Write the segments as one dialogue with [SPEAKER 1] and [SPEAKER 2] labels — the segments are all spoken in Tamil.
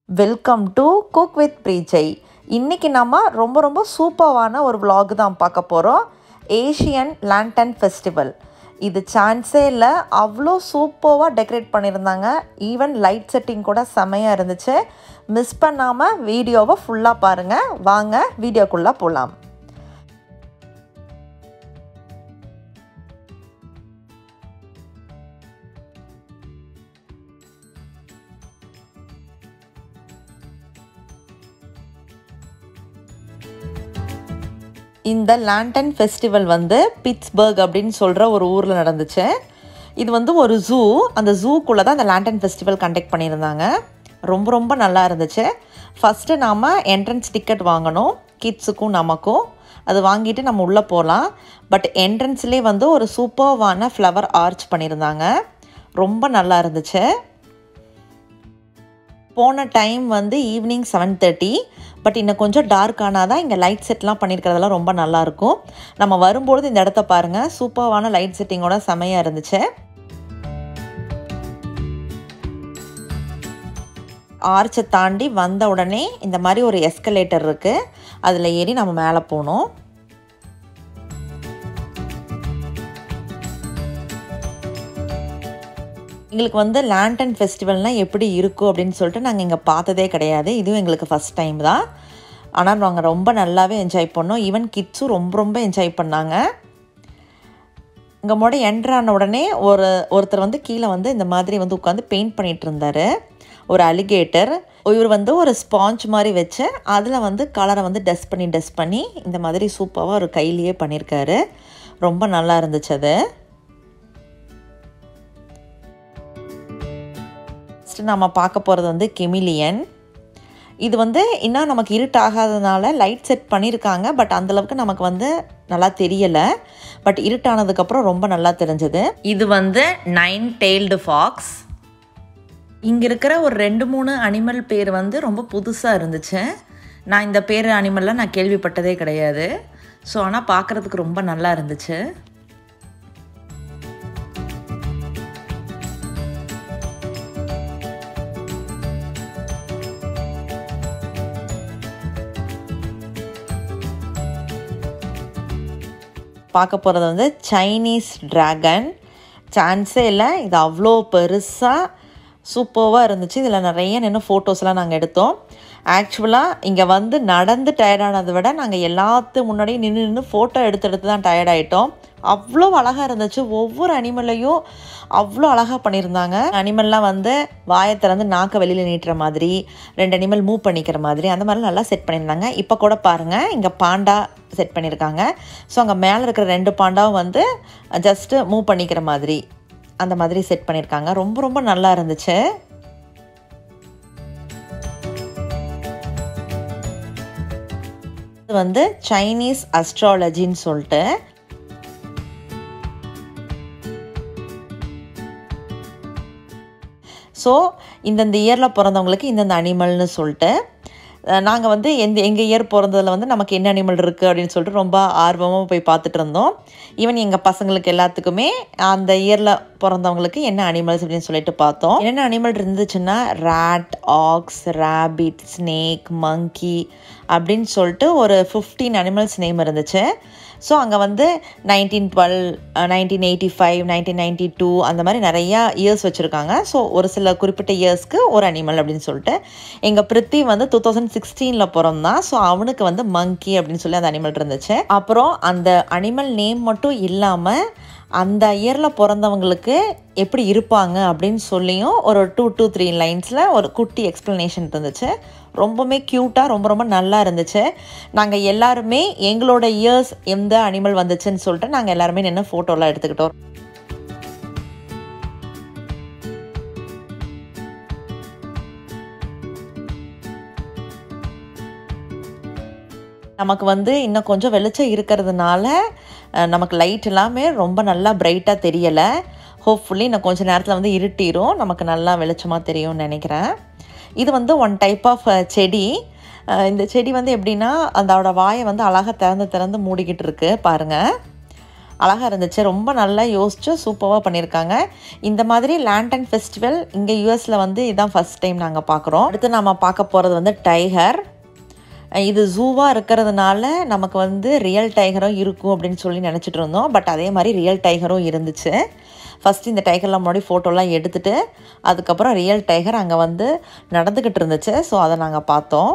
[SPEAKER 1] வெல்கம் டு குக் வித் ப்ரீஜை இன்றைக்கி நம்ம ரொம்ப ரொம்ப சூப்பரான ஒரு vlog தான் பார்க்க போகிறோம் ஏஷியன் லேண்டன் ஃபெஸ்டிவல் இது சான்ஸே இல்லை அவ்வளோ சூப்பராக டெக்கரேட் பண்ணியிருந்தாங்க ஈவன் லைட் செட்டிங் கூட செமையாக இருந்துச்சு மிஸ் பண்ணாமல் வீடியோவை ஃபுல்லாக பாருங்கள் வாங்க வீடியோக்குள்ளே போகலாம் இந்த லேண்டன் ஃபெஸ்டிவல் வந்து பிட்ஸ்பர்க் அப்படின்னு சொல்கிற ஒரு ஊரில் நடந்துச்சு இது வந்து ஒரு ஜூ அந்த ஜூக்குள்ளே தான் அந்த லேண்டன் ஃபெஸ்டிவல் கண்டக்ட் பண்ணியிருந்தாங்க ரொம்ப ரொம்ப நல்லா இருந்துச்சு ஃபஸ்ட்டு நாம் என்ட்ரன்ஸ் டிக்கெட் வாங்கணும் கிட்ஸுக்கும் நமக்கும் அது வாங்கிட்டு நம்ம உள்ளே போகலாம் பட் என்ட்ரன்ஸ்லேயே வந்து ஒரு சூப்பர்வான ஃப்ளவர் ஆர்ச் பண்ணியிருந்தாங்க ரொம்ப நல்லா இருந்துச்சு போன டைம் வந்து ஈவினிங் செவன் தேர்ட்டி பட் இன்னும் கொஞ்சம் டார்க் ஆனால் தான் இங்கே லைட் செட்லாம் பண்ணியிருக்கிறதெல்லாம் ரொம்ப நல்லாயிருக்கும் நம்ம வரும்பொழுது இந்த இடத்த பாருங்கள் சூப்பர்வான லைட் செட்டிங்கோட செமையாக இருந்துச்சு ஆர்ச்சை தாண்டி வந்த உடனே இந்த மாதிரி ஒரு எஸ்கலேட்டர் இருக்குது அதில் ஏறி நம்ம மேலே போகணும் எங்களுக்கு வந்து லேண்டன் ஃபெஸ்டிவல்னால் எப்படி இருக்கும் அப்படின்னு சொல்லிட்டு நாங்கள் இங்கே பார்த்ததே கிடையாது இதுவும் எங்களுக்கு ஃபஸ்ட் டைம் தான் ஆனால் நாங்கள் ரொம்ப நல்லாவே என்ஜாய் பண்ணோம் ஈவன் கிட்ஸும் ரொம்ப ரொம்ப என்ஜாய் பண்ணாங்க இங்கே மோட என்ட்ரான உடனே ஒரு ஒருத்தர் வந்து கீழே வந்து இந்த மாதிரி வந்து உட்காந்து பெயிண்ட் பண்ணிகிட்டு இருந்தார் ஒரு அலிகேட்டர் இவர் வந்து ஒரு ஸ்பாஞ்ச் மாதிரி வச்சு அதில் வந்து கலரை வந்து டஸ்ட் பண்ணி டஸ்ட் பண்ணி இந்த மாதிரி சூப்பராக ஒரு கையிலேயே பண்ணியிருக்காரு ரொம்ப நல்லா இருந்துச்சு அது ஃபஸ்ட்டு நம்ம பார்க்க போகிறது வந்து கெமிலியன் இது வந்து இன்னும் நமக்கு இருட்டாகாததுனால லைட் செட் பண்ணியிருக்காங்க பட் அந்தளவுக்கு நமக்கு வந்து நல்லா தெரியலை பட் இருட்டானதுக்கப்புறம் ரொம்ப நல்லா தெரிஞ்சது இது வந்து நைன் டெய்ல்டு ஃபாக்ஸ் இங்கே இருக்கிற ஒரு ரெண்டு மூணு அனிமல் பேர் வந்து ரொம்ப புதுசாக இருந்துச்சு நான் இந்த பேர் அனிமல்லாம் நான் கேள்விப்பட்டதே கிடையாது ஸோ ஆனால் பார்க்குறதுக்கு ரொம்ப நல்லா இருந்துச்சு பார்க்க போகிறது வந்து சைனீஸ் ட்ராகன் சான்ஸே இல்லை இது அவ்வளோ பெருசாக சூப்பராக இருந்துச்சு இதில் நிறைய நின்று ஃபோட்டோஸ்லாம் நாங்கள் எடுத்தோம் ஆக்சுவலாக இங்கே வந்து நடந்து டயர்டானதை விட நாங்கள் எல்லாத்து முன்னாடியும் நின்று நின்று ஃபோட்டோ எடுத்து எடுத்து தான் டயர்ட் ஆகிட்டோம் அவ்வளோ அழகாக இருந்துச்சு ஒவ்வொரு அனிமலையும் அவ்வளோ அழகாக பண்ணியிருந்தாங்க அனிமல்லாம் வந்து வாயை திறந்து நாக்கை வெளியில் நீட்டுற மாதிரி ரெண்டு அனிமல் மூவ் பண்ணிக்கிற மாதிரி அந்த மாதிரிலாம் நல்லா செட் பண்ணியிருந்தாங்க இப்போ கூட பாருங்கள் இங்கே பாண்டா செட் பண்ணியிருக்காங்க ஸோ அங்கே மேலே இருக்கிற ரெண்டு பாண்டாவும் வந்து ஜஸ்ட்டு மூவ் பண்ணிக்கிற மாதிரி அந்த மாதிரி செட் பண்ணியிருக்காங்க ரொம்ப ரொம்ப நல்லா இருந்துச்சு இது வந்து சைனீஸ் அஸ்ட்ராலஜின்னு சொல்லிட்டு ஸோ இந்தந்த இயரில் பிறந்தவங்களுக்கு இந்தந்த அனிமல்னு சொல்லிட்டு நாங்கள் வந்து எந்த எங்கள் இயர் பிறந்ததில் வந்து நமக்கு என்ன அனிமல் இருக்குது அப்படின்னு சொல்லிட்டு ரொம்ப ஆர்வமாக போய் பார்த்துட்டு இருந்தோம் ஈவன் எங்கள் பசங்களுக்கு எல்லாத்துக்குமே அந்த இயரில் பிறந்தவங்களுக்கு என்ன அனிமல்ஸ் அப்படின்னு சொல்லிட்டு பார்த்தோம் என்னென்ன அனிமல் இருந்துச்சுன்னா rat ox rabbit snake monkey அப்படின்னு சொல்லிட்டு ஒரு ஃபிஃப்டீன் அனிமல்ஸ் நேம் இருந்துச்சு ஸோ அங்கே வந்து nineteen twelve nineteen eighty five nineteen ninety two அந்த மாதிரி நிறையா இயர்ஸ் வச்சுருக்காங்க ஸோ ஒரு சில குறிப்பிட்ட இயர்ஸ்க்கு ஒரு அனிமல் அப்படின்னு சொல்லிட்டு எங்கள் பிரித்தி வந்து டூ தௌசண்ட் சிக்ஸ்டீனில் பிறந்தான் ஸோ அவனுக்கு வந்து மங்கி அப்படின்னு சொல்லி அந்த அனிமல் இருந்துச்சு அப்புறம் அந்த அனிமல் நேம் மட்டும் இல்லாமல் அந்த இயரில் பிறந்தவங்களுக்கு எப்படி இருப்பாங்க அப்படின்னு சொல்லியும் ஒரு டூ டூ த்ரீ லைன்ஸில் ஒரு குட்டி எக்ஸ்ப்ளனேஷன் இருந்துச்சு ரொம்பவுமே க்யூட்டாக ரொம்ப ரொம்ப நல்லா இருந்துச்சு நாங்கள் எல்லாருமே எங்களோட இயர்ஸ் எந்த அனிமல் வந்துச்சுன்னு சொல்லிட்டு நாங்கள் எல்லாருமே நின்று ஃபோட்டோலாம் எடுத்துக்கிட்டோம் நமக்கு வந்து இன்னும் கொஞ்சம் வெளிச்சம் இருக்கிறதுனால நமக்கு லைட் எல்லாமே ரொம்ப நல்லா பிரைட்டாக தெரியலை ஹோப்ஃபுல்லி இன்னும் கொஞ்சம் நேரத்தில் வந்து இருட்டிடும் நமக்கு நல்லா வெளிச்சமாக தெரியும்னு நினைக்கிறேன் இது வந்து ஒன் டைப் ஆஃப் செடி இந்த செடி வந்து எப்படின்னா அதோட வாயை வந்து அழகாக திறந்து திறந்து மூடிக்கிட்டு இருக்கு பாருங்கள் அழகாக இருந்துச்சு ரொம்ப நல்லா யோசிச்சு சூப்பராக பண்ணியிருக்காங்க இந்த மாதிரி லேண்டன் ஃபெஸ்டிவல் இங்கே யூஎஸில் வந்து இதான் ஃபஸ்ட் டைம் நாங்கள் பார்க்குறோம் அடுத்து நம்ம பார்க்க போகிறது வந்து டைகர் இது ஜூவாக இருக்கிறதுனால நமக்கு வந்து ரியல் டைகரும் இருக்கும் அப்படின்னு சொல்லி நினச்சிட்டு இருந்தோம் பட் அதே மாதிரி ரியல் டைகரும் இருந்துச்சு ஃபஸ்ட்டு இந்த டைகர்லாம் முன்னாடி ஃபோட்டோலாம் எடுத்துகிட்டு அதுக்கப்புறம் ரியல் டைகர் அங்கே வந்து நடந்துக்கிட்டு இருந்துச்சு ஸோ அதை நாங்கள் பார்த்தோம்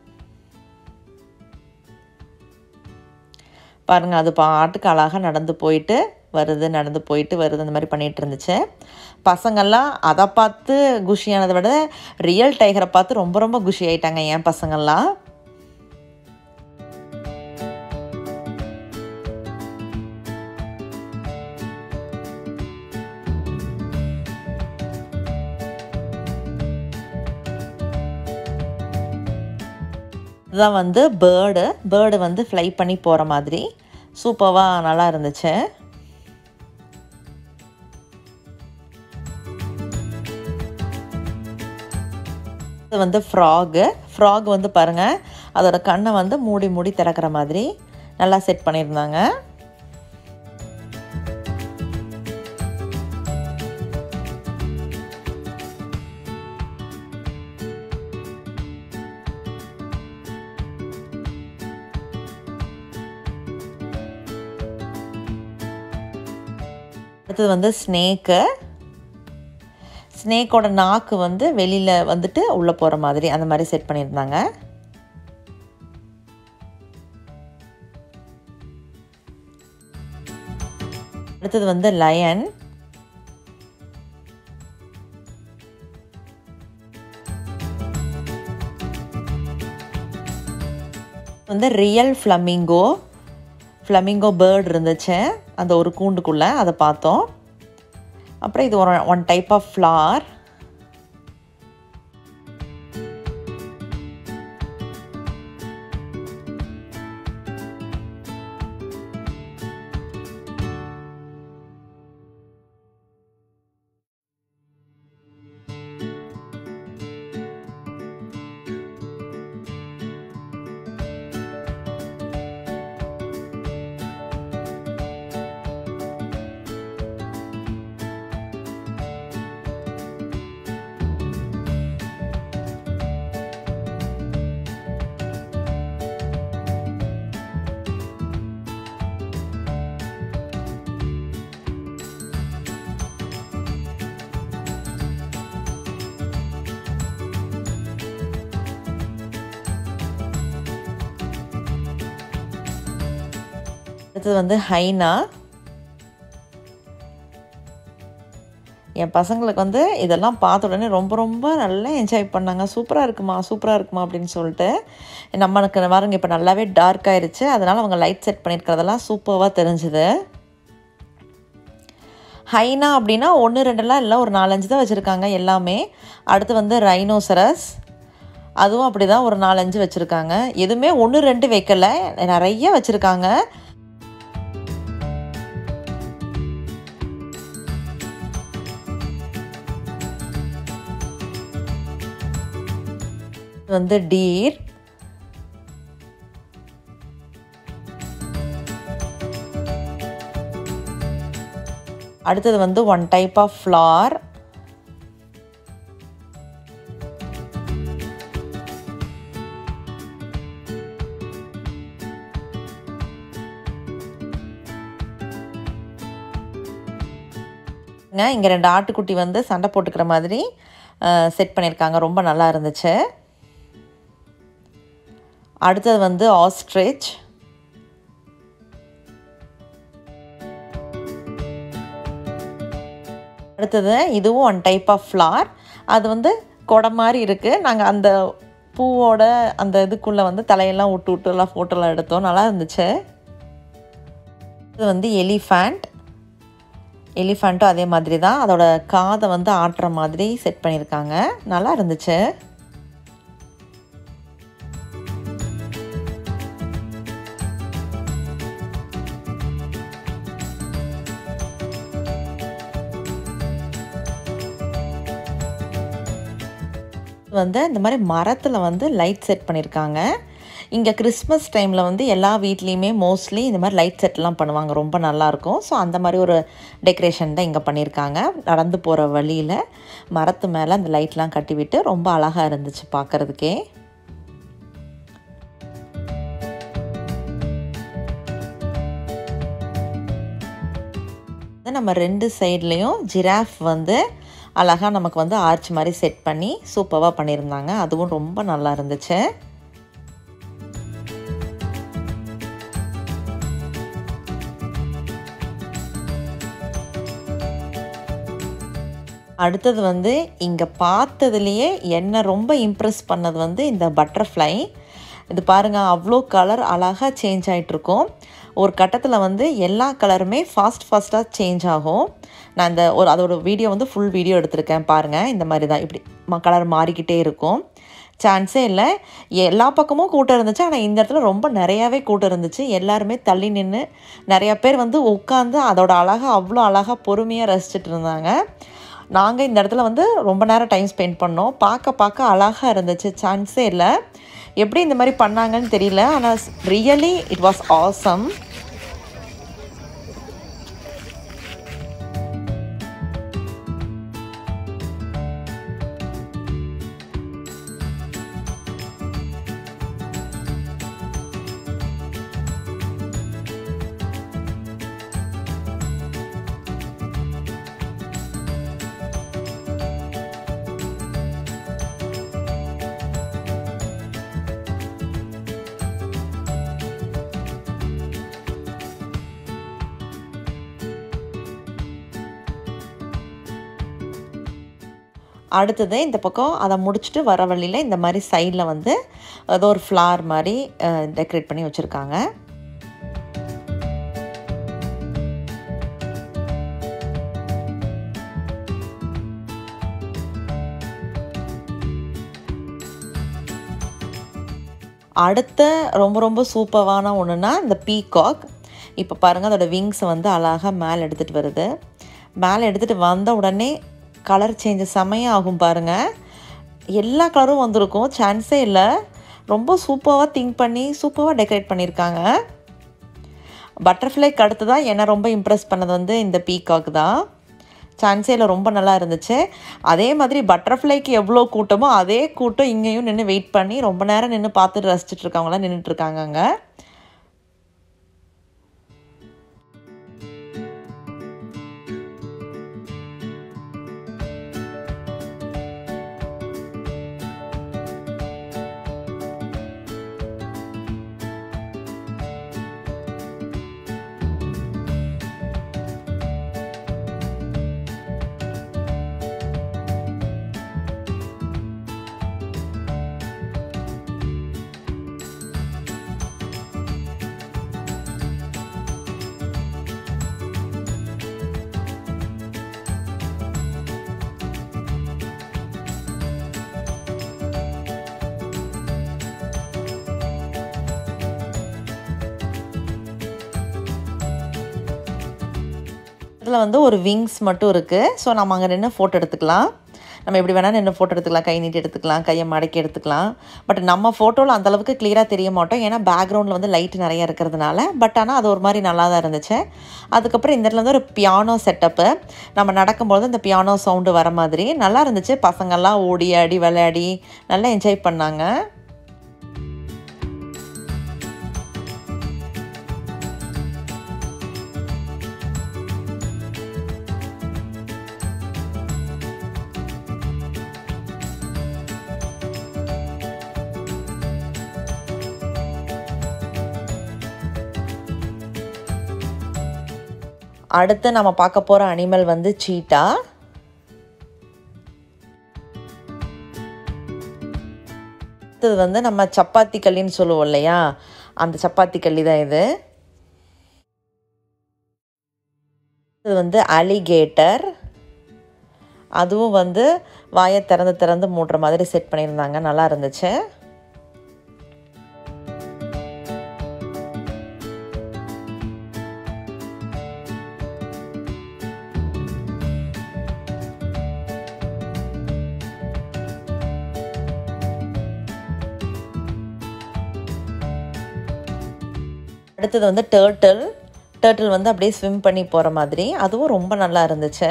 [SPEAKER 1] பாருங்கள் அது பாட்டுக்கு அழகாக நடந்து போயிட்டு வருது நடந்து போயிட்டு வருது அந்த மாதிரி பண்ணிகிட்டு இருந்துச்சு பசங்கள்லாம் அதை பார்த்து குஷியானதை விட ரியல் டைகரை பார்த்து ரொம்ப ரொம்ப குஷி ஆயிட்டாங்க என் பசங்கள்லாம் இதுதான் வந்து பேர்டு பேர்டு வந்து ஃப்ளை பண்ணி போகிற மாதிரி சூப்பராக நல்லா இருந்துச்சு இது வந்து ஃப்ராகு ஃப்ராக் வந்து பாருங்கள் அதோட கண்ணை வந்து மூடி மூடி திறக்கிற மாதிரி நல்லா செட் பண்ணியிருந்தாங்க அடுத்தது வந்து ஸ்னேக்கு ஸ்னேக்கோட நாக்கு வந்து வெளியில் வந்துட்டு உள்ளே போகிற மாதிரி அந்த மாதிரி செட் பண்ணியிருந்தாங்க அடுத்தது வந்து லயன் வந்து ரியல் ஃப்ளமிங்கோ ஃப்ளமிங்கோ பேர்டு இருந்துச்சு அந்த ஒரு கூண்டுக்குள்ளே அதை பார்த்தோம் அப்புறம் இது ஒரு ஒன் டைப் ஆஃப் ஃப்ளார் அடுத்தது வந்து ஹைனா என் பசங்களுக்கு வந்து இதெல்லாம் பார்த்த உடனே ரொம்ப ரொம்ப நல்லா என்ஜாய் பண்ணாங்க சூப்பராக இருக்குமா சூப்பராக இருக்குமா அப்படின்னு சொல்லிட்டு நம்மளுக்கு பாருங்க இப்போ நல்லாவே டார்க் ஆயிருச்சு அதனால் அவங்க லைட் செட் பண்ணியிருக்கிறதெல்லாம் சூப்பராக தெரிஞ்சுது ஹைனா அப்படின்னா ஒன்று ரெண்டெல்லாம் இல்லை ஒரு நாலஞ்சு தான் வச்சுருக்காங்க எல்லாமே அடுத்து வந்து ரைனோசரஸ் அதுவும் அப்படி தான் ஒரு நாலஞ்சு வச்சுருக்காங்க எதுவுமே ஒன்று ரெண்டு வைக்கல நிறைய வச்சுருக்காங்க வந்து டீர் அடுத்தது வந்து ஒன் டைப் ஆஃப் ஃப்ளார் இங்கே ரெண்டு ஆட்டுக்குட்டி வந்து சண்டை போட்டுக்கிற மாதிரி செட் பண்ணியிருக்காங்க ரொம்ப நல்லா இருந்துச்சு அடுத்தது வந்து ஆஸ்ட்ரிச் அடுத்தது இதுவும் ஒன் டைப் ஆஃப் ஃப்ளார் அது வந்து கொடை மாதிரி இருக்குது நாங்கள் அந்த பூவோட அந்த இதுக்குள்ளே வந்து தலையெல்லாம் விட்டு விட்டுலாம் ஃபோட்டோலாம் எடுத்தோம் நல்லா இருந்துச்சு இது வந்து எலிஃபேண்ட் எலிஃபேண்ட்டும் அதே மாதிரி தான் அதோட காதை வந்து ஆட்டுற மாதிரி செட் பண்ணியிருக்காங்க நல்லா இருந்துச்சு வந்து இந்த மாதிரி மரத்தில் வந்து லைட் செட் பண்ணியிருக்காங்க இங்கே கிறிஸ்மஸ் டைமில் வந்து எல்லா வீட்லேயுமே மோஸ்ட்லி இந்த மாதிரி லைட் செட்லாம் பண்ணுவாங்க ரொம்ப நல்லாயிருக்கும் ஸோ அந்த மாதிரி ஒரு டெக்கரேஷன் தான் இங்கே பண்ணியிருக்காங்க நடந்து போகிற வழியில் மரத்து மேலே அந்த லைட்லாம் கட்டிவிட்டு ரொம்ப அழகாக இருந்துச்சு பார்க்குறதுக்கே நம்ம ரெண்டு சைட்லேயும் ஜிராஃப் வந்து அழகாக நமக்கு வந்து ஆர்ச் மாதிரி செட் பண்ணி சூப்பராக பண்ணியிருந்தாங்க அதுவும் ரொம்ப நல்லா இருந்துச்சு அடுத்தது வந்து இங்கே பார்த்ததுலேயே என்னை ரொம்ப இம்ப்ரெஸ் பண்ணது வந்து இந்த பட்டர்ஃப்ளை இது பாருங்கள் அவ்வளோ கலர் அழகாக சேஞ்ச் ஆகிட்ருக்கும் ஒரு கட்டத்தில் வந்து எல்லா கலருமே ஃபாஸ்ட் ஃபாஸ்ட்டாக சேஞ்ச் ஆகும் நான் இந்த ஒரு அதோட வீடியோ வந்து ஃபுல் வீடியோ எடுத்திருக்கேன் பாருங்கள் இந்த மாதிரி தான் இப்படி கலர் மாறிக்கிட்டே இருக்கும் சான்ஸே இல்லை எல்லா பக்கமும் கூட்டம் இருந்துச்சு ஆனால் இந்த இடத்துல ரொம்ப நிறையாவே கூட்டம் இருந்துச்சு எல்லாருமே தள்ளி நின்று நிறையா பேர் வந்து உட்காந்து அதோட அழகாக அவ்வளோ அழகாக பொறுமையாக ரசிச்சுட்டு இருந்தாங்க நாங்கள் இந்த இடத்துல வந்து ரொம்ப நேரம் டைம் ஸ்பெண்ட் பண்ணோம் பார்க்க பார்க்க அழகாக இருந்துச்சு சான்ஸே இல்லை எப்படி இந்த மாதிரி பண்ணாங்கன்னு தெரியல ஆனால் ரியலி இட் வாஸ் ஆசம் அடுத்தது இந்த பக்கம் அதை முடிச்சுட்டு வர வழியில் இந்த மாதிரி சைடில் வந்து ஏதோ ஒரு ஃப்ளார் மாதிரி டெக்கரேட் பண்ணி வச்சுருக்காங்க அடுத்த ரொம்ப ரொம்ப சூப்பரான ஒன்றுனா இந்த பீகாக் இப்போ பாருங்கள் அதோட விங்ஸை வந்து அழகாக மேலே எடுத்துகிட்டு வருது மேலே எடுத்துகிட்டு வந்த உடனே கலர் சேஞ்சு செமையாக ஆகும் பாருங்கள் எல்லா கலரும் வந்திருக்கும் சான்ஸே இல்லை ரொம்ப சூப்பராக திங்க் பண்ணி சூப்பராக டெக்கரேட் பண்ணியிருக்காங்க பட்டர்ஃப்ளைக்கு அடுத்து தான் என்னை ரொம்ப இம்ப்ரெஸ் பண்ணது வந்து இந்த பீகாக் தான் சான்ஸே இல்லை ரொம்ப நல்லா இருந்துச்சு அதே மாதிரி பட்டர்ஃப்ளைக்கு எவ்வளோ கூட்டமோ அதே கூட்டம் இங்கேயும் நின்று வெயிட் பண்ணி ரொம்ப நேரம் நின்று பார்த்துட்டு ரசிச்சுட்டு இருக்கவங்களாம் நின்றுட்டுருக்காங்க அங்கே இதில் வந்து ஒரு விங்ஸ் மட்டும் இருக்குது ஸோ நம்ம அங்கே நின்று ஃபோட்டோ எடுத்துக்கலாம் நம்ம எப்படி வேணால் நின்று ஃபோட்டோ எடுத்துக்கலாம் கை நீட்டி எடுத்துக்கலாம் கையை மடக்கி எடுத்துக்கலாம் பட் நம்ம ஃபோட்டோவில் அந்தளவுக்கு கிளியராக தெரிய மாட்டோம் ஏன்னா பேக்ரவுண்டில் வந்து லைட் நிறைய இருக்கிறதுனால பட் ஆனால் அது ஒரு மாதிரி நல்லா தான் இருந்துச்சு அதுக்கப்புறம் இந்த இடத்துல வந்து ஒரு பியானோ செட்டப்பு நம்ம நடக்கும்போது இந்த பியானோ சவுண்டு வர மாதிரி நல்லா இருந்துச்சு பசங்கள்லாம் ஓடி ஆடி விளையாடி நல்லா என்ஜாய் பண்ணாங்க அடுத்து நம்ம பார்க்க போகிற அனிமல் வந்து சீட்டா அடுத்தது வந்து நம்ம சப்பாத்தி கல்லின்னு சொல்லுவோம் இல்லையா அந்த சப்பாத்தி கல்லி தான் இது இது வந்து அலிகேட்டர் அதுவும் வந்து வாயை திறந்து திறந்து மூடுற மாதிரி செட் பண்ணியிருந்தாங்க நல்லா இருந்துச்சு அடுத்தது வந்து டேர்ட்டில் டேர்ட்டில் வந்து அப்படியே ஸ்விம் பண்ணி போகிற மாதிரி அதுவும் ரொம்ப நல்லா இருந்துச்சு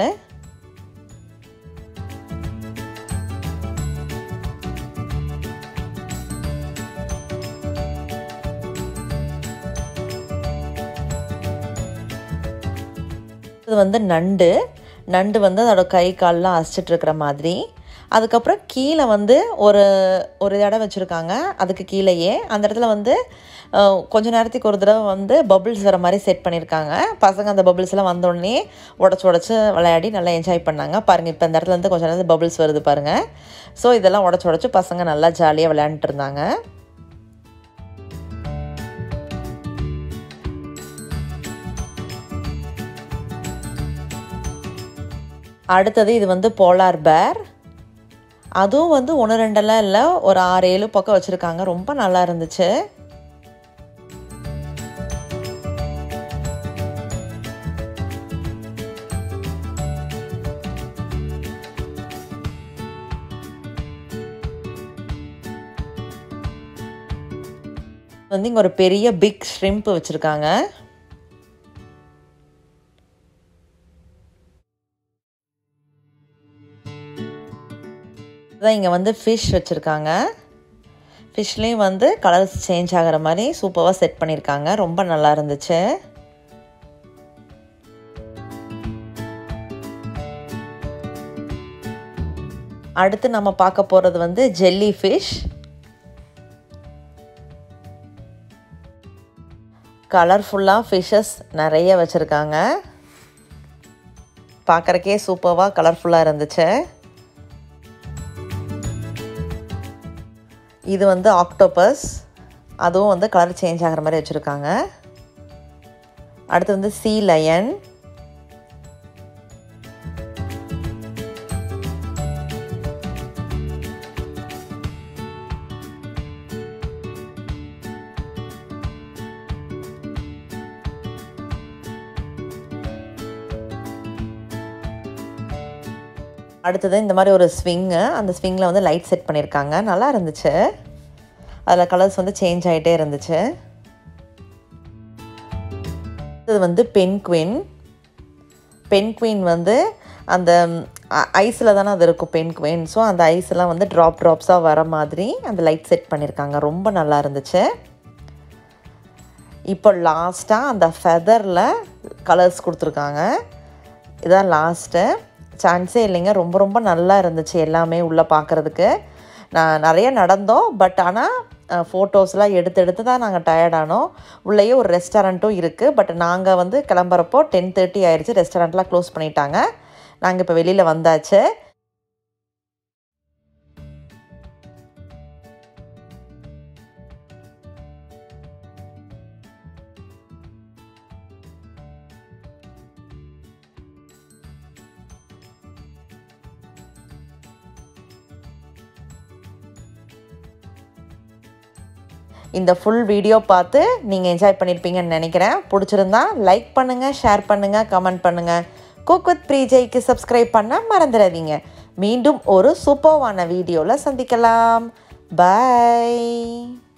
[SPEAKER 1] இது வந்து நண்டு நண்டு வந்து அதோட கை கால்லாம் அசைச்சிட்டு இருக்கிற மாதிரி அதுக்கப்புறம் கீழே வந்து ஒரு ஒரு இடம் வச்சுருக்காங்க அதுக்கு கீழேயே அந்த இடத்துல வந்து அஹ், கொஞ்ச நேரத்துக்கு ஒரு தடவை வந்து பபிள்ஸ் வர மாதிரி செட் பண்ணியிருக்காங்க பசங்க அந்த bubbles எல்லாம் வந்த உடனே உடச்சி உடச்சி விளையாடி நல்லா என்ஜாய் பண்ணாங்க பாருங்கள் இப்போ இந்த இடத்துல இருந்து கொஞ்ச நேரத்தில் பபிள்ஸ் வருது பாருங்கள் ஸோ இதெல்லாம் உடச்சி உடச்சி பசங்க நல்லா ஜாலியாக விளையாண்டுட்டு இருந்தாங்க அடுத்தது இது வந்து போலார் பேர் அதுவும் வந்து ஒன்று ரெண்டெல்லாம் இல்லை ஒரு ஆறு ஏழு பக்கம் வச்சுருக்காங்க ரொம்ப நல்லா இருந்துச்சு வந்து இங்கே ஒரு பெரிய பிக் ஷ்ரிம்ப் வச்சுருக்காங்க தான் இங்கே வந்து ஃபிஷ் வச்சுருக்காங்க ஃபிஷ்லேயும் வந்து கலர்ஸ் சேஞ்ச் ஆகிற மாதிரி சூப்பராக செட் பண்ணியிருக்காங்க ரொம்ப நல்லா இருந்துச்சு அடுத்து நம்ம பார்க்க போகிறது வந்து ஜெல்லி ஃபிஷ் கலர்ஃபுல்லாக ஃபிஷ்ஷஸ் நிறைய வச்சுருக்காங்க பார்க்குறக்கே சூப்பராக கலர்ஃபுல்லாக இருந்துச்சு இது வந்து ஆக்டோபஸ் அதுவும் வந்து கலர் சேஞ்ச் ஆகிற மாதிரி வச்சுருக்காங்க அடுத்து வந்து சீ லயன் அடுத்தது இந்த மாதிரி ஒரு ஸ்விங்கு அந்த ஸ்விங்கில் வந்து லைட் செட் பண்ணியிருக்காங்க நல்லா இருந்துச்சு அதில் கலர்ஸ் வந்து சேஞ்ச் ஆகிட்டே இருந்துச்சு இது வந்து பென் குயின் பென் குயின் வந்து அந்த ஐஸில் தானே அது இருக்கும் பென் குயின் ஸோ அந்த ஐஸ்லாம் வந்து ட்ராப் ட்ராப்ஸாக வர மாதிரி அந்த லைட் செட் பண்ணியிருக்காங்க ரொம்ப நல்லா இருந்துச்சு இப்போ லாஸ்ட்டாக அந்த ஃபெதரில் கலர்ஸ் கொடுத்துருக்காங்க இதான் லாஸ்ட்டு சான்ஸே இல்லைங்க ரொம்ப ரொம்ப நல்லா இருந்துச்சு எல்லாமே உள்ளே பார்க்குறதுக்கு நான் நிறைய நடந்தோம் பட் ஆனால் ஃபோட்டோஸ்லாம் எடுத்து எடுத்து தான் நாங்கள் டயர்டானோம் உள்ளேயே ஒரு ரெஸ்டாரண்ட்டும் இருக்குது பட் நாங்கள் வந்து கிளம்புறப்போ டென் தேர்ட்டி ஆயிடுச்சு ரெஸ்டாரண்ட்லாம் க்ளோஸ் பண்ணிட்டாங்க நாங்கள் இப்போ வெளியில் வந்தாச்சு இந்த ஃபுல் வீடியோ பார்த்து நீங்கள் என்ஜாய் பண்ணியிருப்பீங்கன்னு நினைக்கிறேன் பிடிச்சிருந்தா லைக் பண்ணுங்கள் ஷேர் பண்ணுங்கள் கமெண்ட் பண்ணுங்கள் குக் வித் ப்ரீஜைக்கு சப்ஸ்கிரைப் பண்ண மறந்துடாதீங்க மீண்டும் ஒரு சூப்பர்வான வீடியோவில் சந்திக்கலாம் பாய்